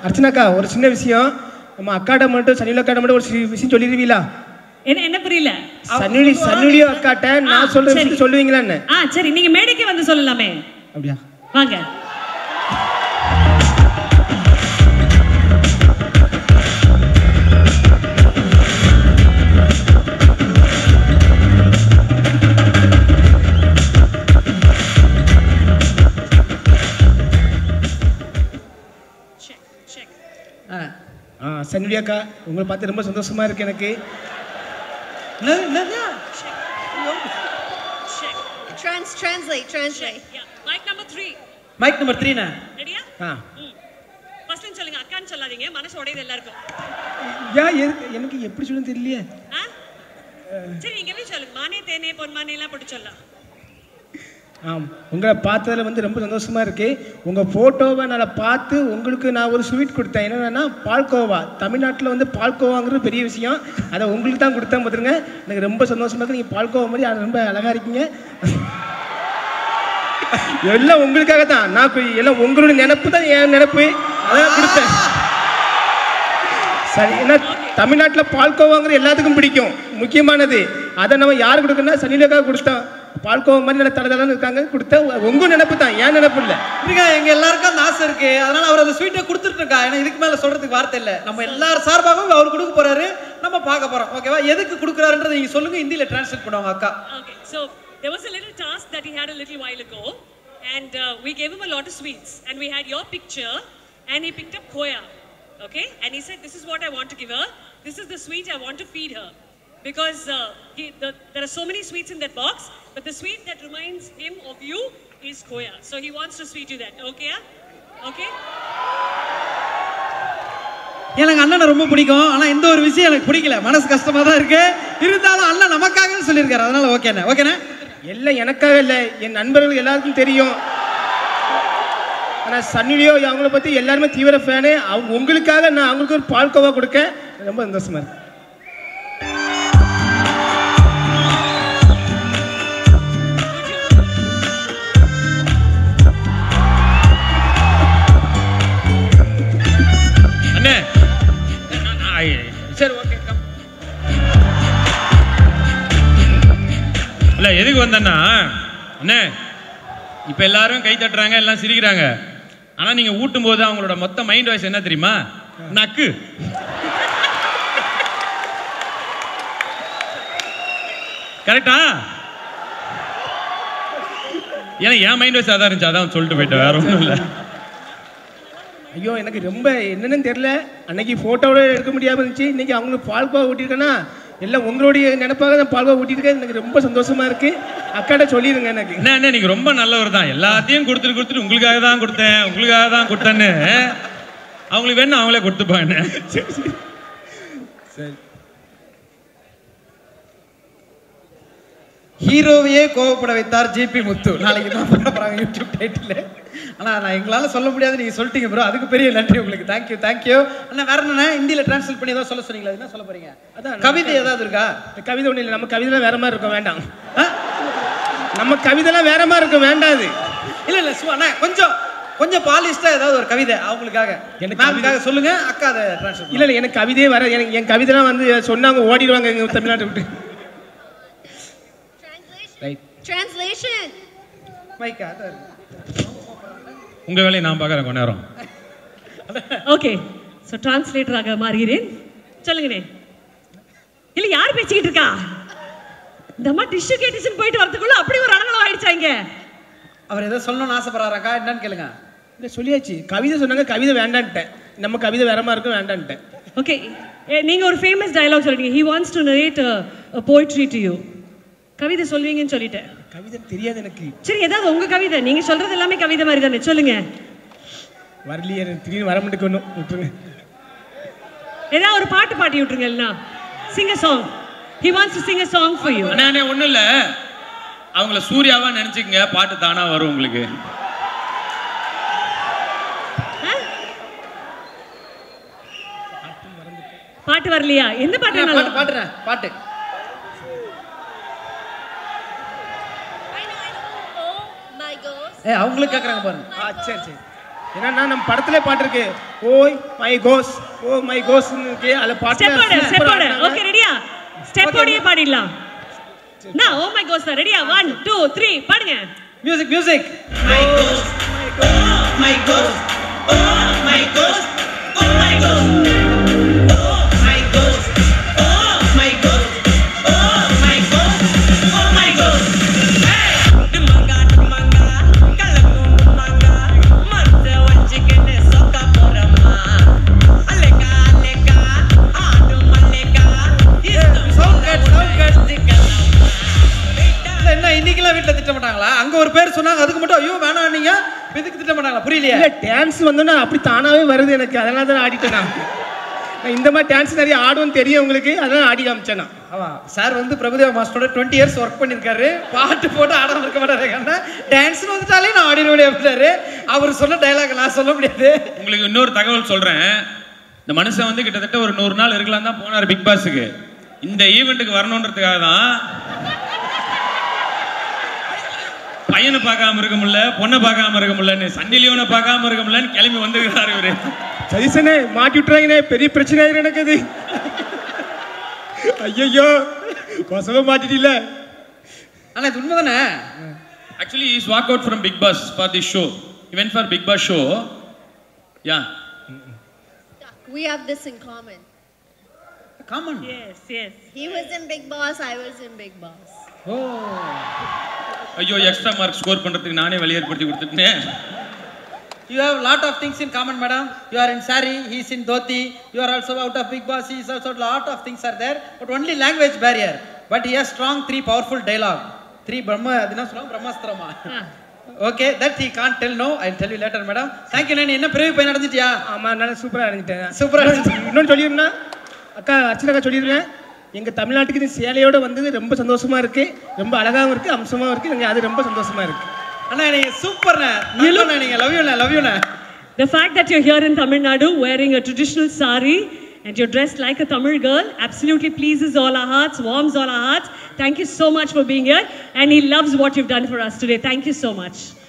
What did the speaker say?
அர்ச்சனாக்கா ஒரு சின்ன விஷயம் நம்ம அக்காட்ட மட்டும் சனியுல அக்காட்ட மட்டும் ஒரு சி- விஷயம் சொல்லிடுவீங்களா என்ன என்ன புரியல சன்னுடி சன்னுடியோ அக்காட்ட நான் ஆ, சொல்ற சரி. விஷயம் சொல்லுவீங்களான்னு ஆ சரி நீங்க மேடைக்கு வந்து சொல்லலாமே அப்படியா வாங்க ஆ. ஆ சன்னுடி அக்கா உங்களை பார்த்து ரொம்ப சந்தோஷமா இருக்கு எனக்கு என்னது, என்னது? Trans, translate, translate. Mic number three mic number த்ரீண்ணா ரெடியா ஆ ஃபர்ஸ்ட் சொல்லுங்க அக்கான்னு சொல்லாதீங்க மனசு உடையுது எல்லாருக்கும் ஏன் எதுக்கு- எனக்கு எப்படி சொல்லணும் தெரியலையே ஆ? சரி நீங்க எப்படி சொல்லுங்க மானே தேனே பொன்மானே எல்லாம் போட்டு சொல்லலாம் ஆம் உங்களை பார்த்ததுல வந்து ரொம்ப சந்தோஷமா இருக்கு உங்க போட்டோவை நான் பார்த்து உங்களுக்கு நான் ஒரு ஸ்வீட் கொடுத்தேன் என்னன்னா பால்கோவா தமிழ்நாட்டில் வந்து பால்கோவாங்கிறது பெரிய விஷயம் அதை உங்களுக்கு தான் கொடுத்தேன் பார்த்துருங்க எனக்கு ரொம்ப சந்தோஷமா இருக்கு நீங்க பால்கோவா மாதிரி அது ரொம்ப அழகா இருக்கீங்க எல்லாம் உங்களுக்காக தான் நான் கு- எல்லாம் உங்களுடைய நினப்பு தான் என் நினப்பு அதான் கொடுத்தேன் சரி ஏன்னா தமிழ்நாட்டில் பால்கோவாங்கிறது எல்லாத்துக்கும் பிடிக்கும் முக்கியமானது அதை நம்ம யார் கொடுக்கணும்னா சனிலக்கா கொடுத்தோம் பால்கோவா மாதிரி நல்ல தலை தலைன்னு இருக்காங்க கொடுத்தா உங்க நினப்பு தான் ஏன் நினப்பு இல்லை இருங்க எங்க எல்லாருக்கும் அந்த ஆசை இருக்கு அதனால அவர் அந்த ஸ்வீட்டை கொடுத்துட்டு இருக்கா ஏன்னா இதுக்கு மேல சொல்றதுக்கு வார்த்தை இல்ல நம்ம எல்லார் சார்பாகவும் அவர் கொடுக்க போறாரு நம்ம பார்க்க போறோம் ஓகேவா எதுக்கு கொடுக்குறாருன்றதை நீங்க சொல்லுங்க ஹிந்தியில டிரான்ஸ்லேட் பண்ணுவாங்க அக்கா Okay, so there was a little task that he had a little while ago, and uh, we gave him a lot of sweets, and we had your picture, and he picked up koya, okay, and he said, "This is what I want to give her. This is the sweet I want to feed her." Because uh, he, the, there are so many sweets in that box, but the sweet that reminds him of you is koya. So he wants to sweet you that, okay? yeah? Okay? எனக்கு அண்ணனை ரொம்ப பிடிக்கும் ஆனா இந்த ஒரு விஷயம் எனக்கு பிடிக்கல மனசு கஷ்டமா தான் இருக்கு இருந்தாலும் அண்ணன் நமக்காக சொல்லியிருக்காரு அதனால ஓகேண்ணே ஓகேண்ணே எல்லாம் எனக்காக இல்லை என் நண்பர்கள் எல்லாருக்கும் தெரியும் ஆனால் சன்னிலியோ அவங்கள பற்றி எல்லாருமே தீவிர ஃபேனு அவங்க உங்களுக்காக நான் அவங்களுக்கு ஒரு பால்கோவா கொடுக்க ரொம்ப சந்தோஷமா இருக்கு அண்ணே ஐ- சரி ஓகே இல்ல எதுக்கு வந்தேன்னா அண்ணே இப்ப எல்லாரும் கை தட்டுறாங்க எல்லாம் சிரிக்கிறாங்க ஆனா நீங்க ஊட்டும் போது அவங்களோட மொத்த மைண்ட் வாய்ஸ் என்ன தெரியுமா நக்கு கரெக்டா ஏன்னா என் மைண்ட் வாய்ஸ் அதான் இருந்துச்சு அதான் சொல்லிட்டு போயிட்டேன் வேற ஒன்றும் இல்லை ஐயோ எனக்கு ரொம்ப என்னன்னு தெரியல அன்னைக்கு ஃபோட்டோவோட எடுக்க முடியாமல் இருந்துச்சு இன்னைக்கு அவங்களுக்கு பால்கோவா ஊட்டியிருக்கேன்னா எல்லாம் உங்களுடைய நினைப்பாக தான் பால்கோவா ஊட்டியிருக்கேன் எனக்கு ரொம்ப சந்தோஷமா இருக்கு அக்காட்ட சொல்லிடுங்க எனக்கு என்ன என்ன நீங்க ரொம்ப நல்லவர் தான் எல்லாத்தையும் கொடுத்துட்டு கொடுத்துட்டு உங்களுக்காக தான் கொடுத்தேன் உங்களுக்காக தான் கொடுத்தேன்னு அவங்களுக்கு வேணும் அவங்களே கொடுத்துப்பாங்க சரி ஹீரோவையே கோவப்பட வைத்தார் ஜிபி முத்து நாளைக்கு தான் போட போறாங்க யூடியூப் டைட்டில் ஆனா நான் எங்களால சொல்ல முடியாது நீங்க சொல்லிட்டீங்க ப்ரோ அதுக்கு பெரிய நன்றி உங்களுக்கு தேங்க்யூ தேங்க்யூ அண்ணா வேற என்ன ஹிந்தியில டிரான்ஸ்லேட் பண்ணி ஏதாவது சொல்ல சொன்னீங்களா என்ன சொல்ல போறீங்க அதான் கவிதை ஏதாவது இருக்கா இந்த கவிதை ஒன்றும் இல்லை நம்ம கவிதைலாம் வேற மாதிரி இருக்கும் வேண்டாம் நம்ம கவிதைலாம் வேற மாதிரி இருக்கும் வேண்டாது இல்ல இல்ல சும்மா அண்ணா கொஞ்சம் கொஞ்சம் பாலிஸ்டா ஏதாவது ஒரு கவிதை அவங்களுக்காக எனக்கு மேமுக்காக சொல்லுங்க அக்கா அதை டிரான்ஸ்லேட் இல்லை இல்லை எனக்கு கவிதையே வர எனக்கு என் கவிதைலாம் வந்து சொன்னாங்க ஓடிடுவாங்க எங்க தமிழ்நாட்டை விட்டு ரைட் Translation. மைக்கா அதான் உங்க வேலையை நான் பார்க்கறேன் கொஞ்ச நேரம் ஓகே ஸோ டிரான்ஸ்லேட்டராக மாறுகிறேன் சொல்லுங்கண்ணே இல்லை யார் பேசிக்கிட்டு இருக்கா இந்த அம்மா டிஷ்யூ கேட்டிஷன் போயிட்டு வரதுக்குள்ள அப்படி ஒரு அலங்கலம் ஆயிடுச்சா இங்க அவர் ஏதோ சொல்லணும்னு ஆசைப்படுறாராக்கா என்னன்னு கேளுங்க இல்லை சொல்லியாச்சு கவிதை சொன்னாங்க கவிதை வேண்டான்ட்டேன் நம்ம கவிதை வேற மாதிரி இருக்கும் வேண்டான்ட்டேன் ஓகே நீங்க ஒரு ஃபேமஸ் டயலாக் சொல்றீங்க he wants to narrate poetry to you கவிதை சொல்வீங்கன்னு சொல்லிட்டேன் கவிதை தெரியாது எனக்கு சரி ஏதாவது உங்க கவிதை நீங்க சொல்றது எல்லாமே கவிதை மாதிரி தானே சொல்லுங்க வரலையே எனக்கு திடீர்னு வர மாட்டேங்க ஒன்றும் விட்டுருங்க ஏதாவது ஒரு பாட்டு பாடி விட்டுருங்க இல்லைனா sing a song he wants to sing a song for you அண்ணா அண்ணே ஒண்ணும் இல்ல அவங்கள சூர்யாவா நினைச்சுக்கங்க பாட்டு தானா வரும் உங்களுக்கு பாட்டு வரலையா எந்த பாட்டு பாட்டு வேணாலும் பாட்டுறேன் பாட்டு Oh my gosh. ஏ அவங்களுக்கு கேட்குறாங்க பாருங்க ஆ சரி சரி ஏன்னா நம்ம படத்துல பாட்டு இருக்கு ஓய் மை கோஸ் ஓ மை கோஸ் இருக்கு அதுல ஸ்டெப் போடு பாட்டு ஸ்டெப் போடு ஓகே ரெடியா ஸ்டெப் போடியே பாடிடலாம் நான் ஓ மை கோஸ் ரெடியா ஒன் டூ த்ரீ பாடுங்க music music My ghost, oh my ghost, oh my ghost, oh my ghost, oh my ghost, oh my ghost, oh my ghost, oh my ghost. Hey! Dimanga, dimanga, கலக்கும் dimanga, மனச வச்சுக்கின்னு சொக்க போறமா. அலேக்கா, அலேக்கா, ஆடும் மல்லேக்கா, இஷ்டம் sound cut, sound cut. வச்சுக்கலாமா. இல்ல என்ன இன்னைக்கெல்லாம் வீட்ல திட்ட மாட்டாங்களா அங்க ஒரு பேர் சொன்னாங்க அதுக்கு மட்டும் ஐயோ வேணாம் நீங்க இதுக்கு திட்ட மாட்டாங்களா புரியலையா இல்ல டான்ஸ் வந்தோன்னா அப்படி தானாவே வருது எனக்கு அதனால தான் ஆடிட்டேன் நான் நான் இந்த மாதிரி டான்ஸ் நிறைய ஆடுவேன்னு தெரியும் உங்களுக்கு அதனால ஆடி காமிச்சேன் நான் ஆமா சார் வந்து பிரபுதேவா மாஸ்டரோட டுவெண்ட்டி இயர்ஸ் ஒர்க் பண்ணியிருக்காரு பாட்டு போட்டு ஆடாம இருக்க மாட்டாரு ஏன்னா டான்ஸ்னு வந்துட்டாலே நான் ஆடிடுவேன் அப்படின்னாரு அவர் சொன்ன டைலாக் நான் சொல்ல முடியாது உங்களுக்கு இன்னொரு தகவல் சொல்றேன் இந்த மனுஷன் வந்து கிட்டத்தட்ட ஒரு நூறு நாள் இருக்கலாம் தான் போனார் பிக் பாஸுக்கு இந்த ஈவெண்ட்டுக்கு வரணுன்றதுக்காக தான் பையனை பார்க்காம இருக்க முடியல பொண்ணை பார்க்காம இருக்க முடியலன்னு சண்டி லியோனை பார்க்காம இருக்க முடியலன்னு கிளம்பி வந்திருக்கிறாரு இவரு சதீசனே மாட்டி விட்டுறாங்கண்ணே பெரிய பிரச்சனை ஆயிரும் எனக்கு அது ஐயோ கொசவ மாட்டிட்டில ஆனா இது உண்மைதானே actually is walk out from Big Boss for the show event for Big Boss show yeah We have this in common. Common yes yes He was in Big Boss, I was in Big Boss. Oh ஐயோ extra mark score பண்றதுக்கு நானே வழி ஏற்படுத்தி கொடுத்துட்டேன் You have lot of things in common, madam. You are in sari, he is in dhoti. You are also out of big boss. He is also lot of things are there, but only language barrier. But he has strong three powerful dialogue. Three Brahma, adina சொல்லுவாங்க பிரம்மாஸ்திரமா okay that he can't tell no i'll tell you later madam thank you நான் என்ன பிறவி போய் நடந்துட்டியா ஆமா நல்லா சூப்பரா அடைஞ்சிட்டேன் சூப்பரா அடைஞ்சிட்டேன். இன்னொன்னு சொல்லிடுறேன் அக்கா அர்ச்சனா அக்கா சொல்லிடுறேன் எங்க தமிழ்நாட்டுக்கு இது சேலையோட வந்தது ரொம்ப சந்தோஷமா இருக்கு ரொம்ப அழகாவும் இருக்கு அம்சமாவும் இருக்கு எனக்கு அது ரொம்ப சந்தோஷமா இருக்கு அண்ணா நீங்க சூப்பர்ண்ணா நல்லண்ணா நீங்க லவ் யூண்ணா லவ் யூண்ணா The fact that you're here in Tamil Nadu wearing a traditional sari and you're dressed like a Tamil girl absolutely pleases all our hearts, warms all our hearts. Thank you so much for being here. And he loves what you've done for us today. Thank you so much.